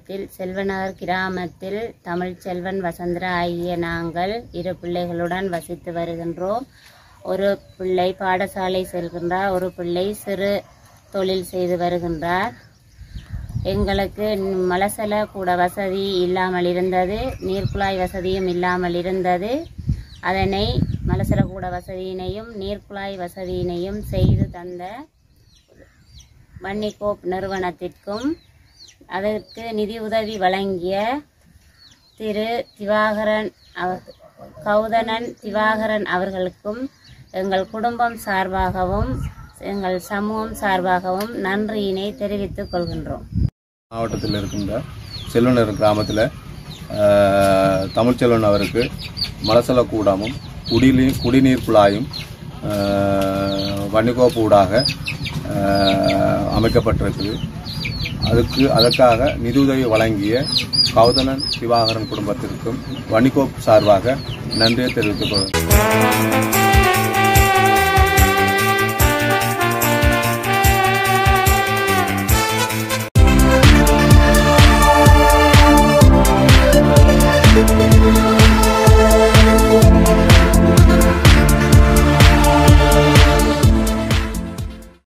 மாவட்டத்தில் செல்வநகர் கிராமத்தில் தமிழ் செல்வன் வசந்தரா ஆகிய நாங்கள் இரு பிள்ளைகளுடன் வசித்து வருகின்றோம் ஒரு பிள்ளை பாடசாலை செல்கின்றார் ஒரு பிள்ளை சிறு தொழில் செய்து வருகின்றார் எங்களுக்கு மலசல கூட வசதி இல்லாமல் இருந்தது நீர்க்குழாய் வசதியும் இல்லாமல் இருந்தது அதனை மலசல கூட வசதியினையும் நீர்க்குழாய் வசதியினையும் செய்து தந்த வன்னிகோப் நிறுவனத்திற்கும் அதற்கு நிதி உதவி வழங்கிய திரு திவாகரன் அவ- கௌதனன் திவாகரன் அவர்களுக்கும் எங்கள் குடும்பம் சார்பாகவும் எங்கள் சமூகம் சார்பாகவும் நன்றியினை தெரிவித்துக் கொள்கின்றோம் மாவட்டத்தில் இருக்கின்ற செல்வனர் கிராமத்தில் தமிழ் செல்வன் அவருக்கு மலசல கூடமும் குடிநீர் குடிநீர் குழாயும் ஆஹ், வன்னிகோப்பு ஊடாக ஆஹ், அமைக்கப்பட்டிருக்குது அதுக்கு அதற்காக நிதியுதவி வழங்கிய கௌதலன் திவாகரன் குடும்பத்திற்கும் வன்னிகோப் சார்பாக நன்றியை தெரிவித்துக் கொள்கிறேன்